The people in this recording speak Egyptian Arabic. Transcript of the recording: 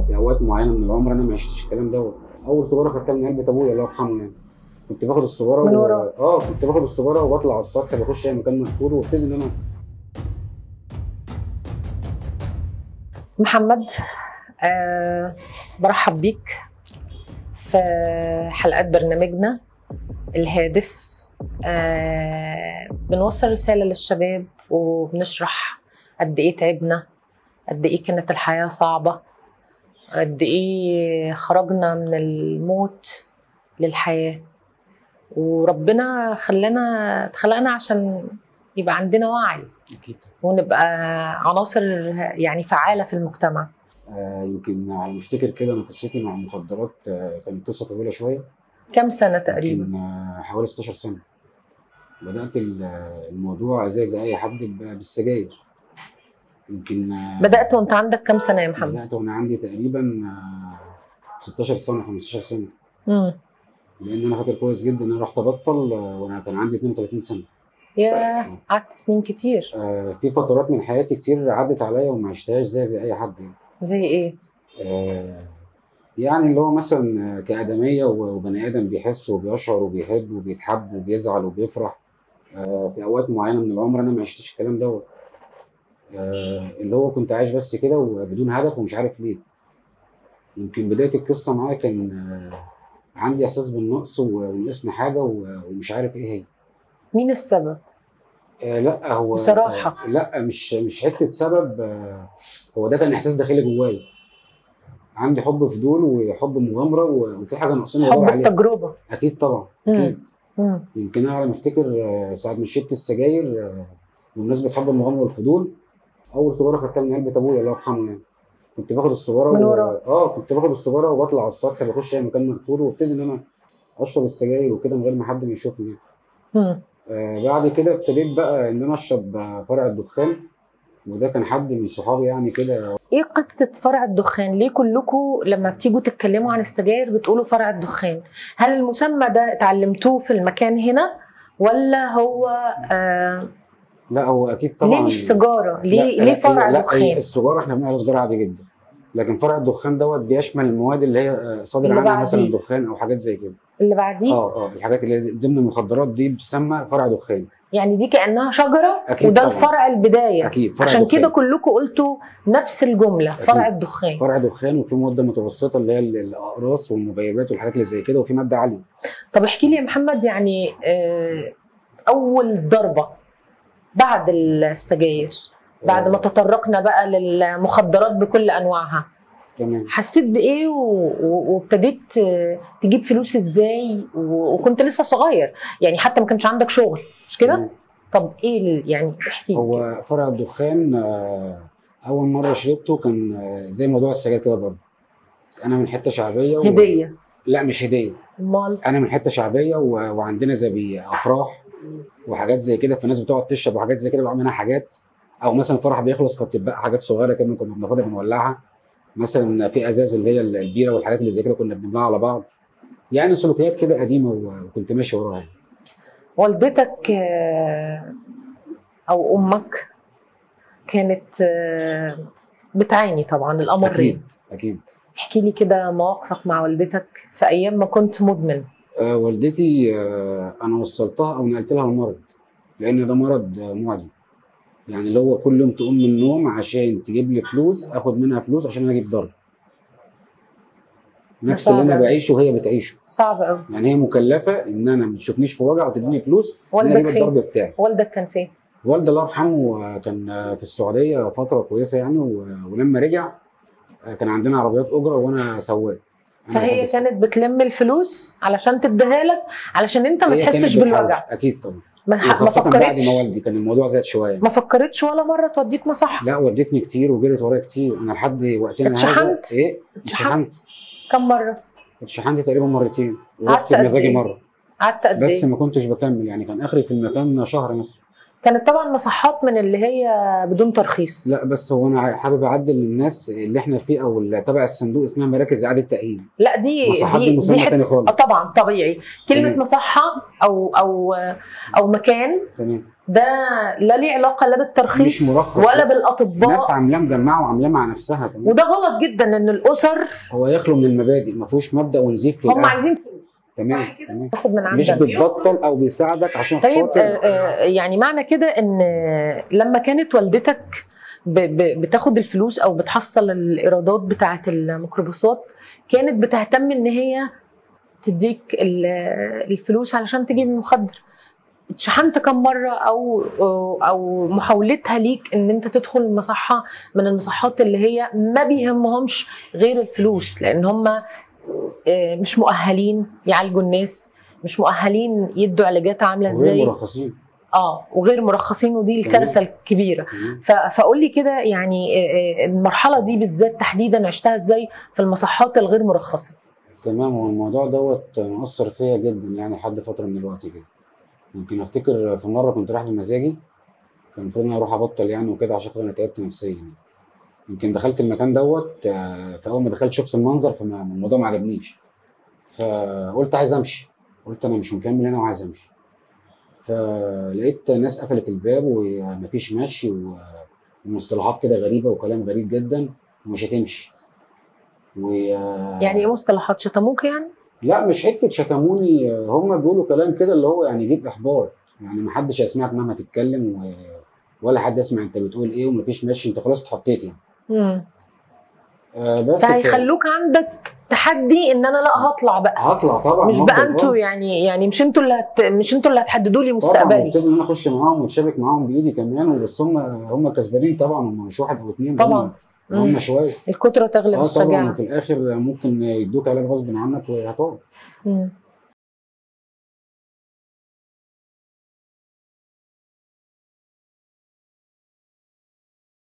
آه، في اوقات معينه من العمر انا ما عشتش الكلام دوت اول سيجاره خدتها من علبه ابويا الله يرحمه يعني كنت باخد السيجاره من و- وراه. اه كنت باخد السيجاره وبطلع على السطح بخش اي مكان مقفول وابتدي ان انا محمد آه برحب بيك في حلقات برنامجنا الهادف آه بنوصل رسالة للشباب وبنشرح قد ايه تعبنا قد ايه كانت الحياة صعبة قد ايه خرجنا من الموت للحياة وربنا خلانا اتخلقنا عشان يبقى عندنا وعي اكيد ونبقى عناصر يعني فعالة في المجتمع آه يمكن على ما افتكر كده انا قصتي مع المخدرات آه كانت قصه طويله شويه كم سنة تقريبا؟ يمكن آه حوالي 16 سنه بدات ال- الموضوع زي زي اي حد ب- بالسجاير يمكن آه، بدأت وانت عندك كم سنة يا محمد؟ بدات وانا عندي تقريبا آه، 16 سنه 15 سنه امم لان انا فاكر كويس جدا ان انا رحت ابطل آه، وانا كان عندي 32 سنه يا قعدت سنين كتير آه، في فترات من حياتي كتير عدت عليا وما عشتهاش زي زي اي حد يعني. زي ايه؟ آه، يعني اللي هو مثلا آه، كآدمية و- وبني آدم بيحس وبيشعر وبيحب وبيتحب وبيزعل وبيفرح آه، في أوقات معينة من العمر أنا ما عشتش الكلام دوت آه، اللي هو كنت عايش بس كده وبدون هدف ومش عارف ليه يمكن بداية القصة معايا كان آه، عندي إحساس بالنقص و- ونقصني حاجة و- ومش عارف إيه هي مين السبب؟ آه لا هو بصراحة. آه لا مش مش حته سبب آه هو ده كان احساس داخلي جوايا عندي حب فضول وحب مغامره و- وفي حاجه ناقصاني حب ادور عليها التجربة اكيد طبعا مم. اكيد مم. يمكن انا على ما افتكر آه، ساعه ما شربت السجاير آه، بمناسبه حب المغامره والفضول اول سيجاره خدتها من علبه ابويا الله يرحمه يعني كنت باخد السيجاره من و- وراه. اه كنت باخد السيجاره وبطلع على السطح بخش اي مكان مقفول وابتدي ان انا اشرب السجاير وكده من غير ما حد يشوفني مم. آه بعد كده ابتديت بقى ان انا اشرب آه، فرع الدخان وده كان حد من صحابي يعني كده ايه قصة فرع الدخان؟ ليه كلكم لما بتيجوا تتكلموا عن السجاير بتقولوا فرع الدخان؟ هل المسمى ده اتعلمتوه في المكان هنا ولا هو آه لا هو اكيد طبعا ليه مش سيجارة؟ ليه لا ليه لا فرع لا دخان؟ السجاره احنا بنعمل سجاره عادي جدا لكن فرع الدخان دوت بيشمل المواد اللي هي آه، صادر اللي عنها مثلا بعديه. دخان او حاجات زي كده اللي بعديه اه اه الحاجات اللي هي ضمن المخدرات دي بتسمى فرع دخان يعني دي كانها شجره أكيد وده طبعاً. الفرع البدايه اكيد فرع عشان دخان. كده كلكم قلتوا نفس الجمله أكيد. فرع الدخان فرع دخان وفي ماده متوسطه اللي هي ال- الاقراص والمبيبات والحاجات اللي زي كده وفي ماده عاليه طب احكي لي يا محمد يعني آه، اول ضربه بعد السجاير بعد ما آه، تطرقنا بقى للمخدرات بكل انواعها تمام حسيت بايه و- و- وابتديت آه، تجيب فلوس ازاي و- وكنت لسه صغير يعني حتى ما كانش عندك شغل مش كده تمام. طب ايه ال- يعني احكي لي كده. هو فرع الدخان آه، اول مره شربته كان آه، زي موضوع السجاير كده برضه انا من حته شعبيه و... هديه لا مش هديه امال انا من حته شعبيه و... وعندنا زي افراح وحاجات زي كده فالناس بتقعد تشرب وحاجات زي كده بعمل منها حاجات او مثلا الفرح بيخلص كانت بتبقى حاجات صغيره كده كنا بناخدها بنولعها مثلا في ازاز اللي هي البيره والحاجات اللي زي كده كنا بنبنيها على بعض يعني سلوكيات كده قديمه و- وكنت ماشي وراها والدتك آه، او امك كانت آه، بتعاني طبعا الامرين اكيد اكيد احكي لي كده مواقفك مع والدتك في ايام ما كنت مدمن آه والدتي آه انا وصلتها او نقلت لها المرض لان ده مرض آه معدي يعني اللي هو كل يوم تقوم من النوم عشان تجيب لي فلوس اخد منها فلوس عشان انا اجيب ضرب نفس اللي انا صعب. بعيشه وهي بتعيشه صعب قوي يعني هي مكلفه ان انا ما تشوفنيش في وجع وتديني فلوس ان انا والدك اجيب فين؟ الضرب بتاعي والدك كان فين؟ والدي الله يرحمه آه، كان آه، في السعوديه فتره كويسه يعني و- ولما رجع آه، كان عندنا عربيات اجره وانا سواق أنا فهي بحب السواقة. كانت بتلم الفلوس علشان تديها لك علشان انت ما هي كانت تحسش بتحاول. بالوجع اكيد طبعا ما, ح- ما وخاصة بعد فكرتش ما والدي كان الموضوع زاد شويه ما فكرتش ولا مره توديك مصحه لا ودتني كتير وجرت ورايا كتير انا لحد وقتنا هذا اتشحنت؟ ايه اتشحنت؟ اتشحنت كم مره؟ اتشحنت تقريبا مرتين قعدت ورحت قد بمزاجي إيه؟ مره قعدت قد بس ايه؟ ما كنتش بكمل يعني كان اخري في المكان شهر مثلا كانت طبعا مصحات من اللي هي بدون ترخيص لا بس هو انا حابب اعدل للناس اللي احنا فيه او اللي تبع الصندوق اسمها مراكز اعاده تاهيل لا دي مصحات دي دي دي مسمى حته تاني آه خالص طبعا طبيعي كلمه تمام. مصحه او او او مكان تمام ده لا ليه علاقه لا بالترخيص مش مرخص، ولا لا. بالاطباء ناس عاملاه مجمعه وعاملاه مع نفسها كمان وده غلط جدا ان الاسر هو يخلو من المبادئ ما فيهوش مبدا ونزيف هم للأهل. عايزين فلوس تمام صح كده؟ تمام تاخد من مش عندك بتبطل او بيساعدك عشان طيب خاطر آه، آه، يعني معنى كده ان لما كانت والدتك ب- ب- بتاخد الفلوس او بتحصل الايرادات بتاعه الميكروباصات كانت بتهتم ان هي تديك ال- الفلوس علشان تجيب المخدر اتشحنت كم مره او او محاولتها ليك ان انت تدخل المصحه من المصحات اللي هي ما بيهمهمش غير الفلوس لان هم آه، مش مؤهلين يعالجوا الناس مش مؤهلين يدوا علاجات عامله غير ازاي مرخصين اه وغير مرخصين ودي تمام. الكارثه الكبيره تمام. ف- فقول لي كده يعني آه، آه، المرحله دي بالذات تحديدا عشتها ازاي في المصحات الغير مرخصه تمام هو الموضوع دوت مؤثر فيا جدا يعني لحد فتره من الوقت كده يمكن افتكر في مره كنت رايح بمزاجي كان المفروض ان انا اروح ابطل يعني وكده عشان خاطر انا تعبت نفسيا يعني. يمكن دخلت المكان دوت آه، فاول ما دخلت شفت المنظر فالموضوع ما عجبنيش فقلت عايز امشي قلت انا مش مكمل هنا وعايز امشي فلقيت ناس قفلت الباب ومفيش مشي و- ومصطلحات كده غريبه وكلام غريب جدا ومش هتمشي و يعني ايه مصطلحات شتموك يعني لا مش حته شتموني هم بيقولوا كلام كده اللي هو يعني يجيب احباط يعني ما حدش هيسمعك مهما تتكلم و... ولا حد يسمع انت بتقول ايه ومفيش ماشي انت خلاص اتحطيت يعني مم. آه بس ف- فهيخلوك عندك تحدي ان انا لا هطلع بقى هطلع طبعا مش هفضل- بقى انتوا آه. يعني يعني مش انتوا اللي هت... مش انتوا اللي هتحددوا لي طبعا مستقبلي وابتدي ان انا اخش معاهم واتشابك معاهم بايدي كمان بس هم هم كسبانين طبعا هم مش واحد او اثنين طبعا. هم, هم مم. شويه الكتره تغلب اه طبعا الشجاعه وفي الاخر ممكن يدوك علاج غصب عنك وهتقعد مم.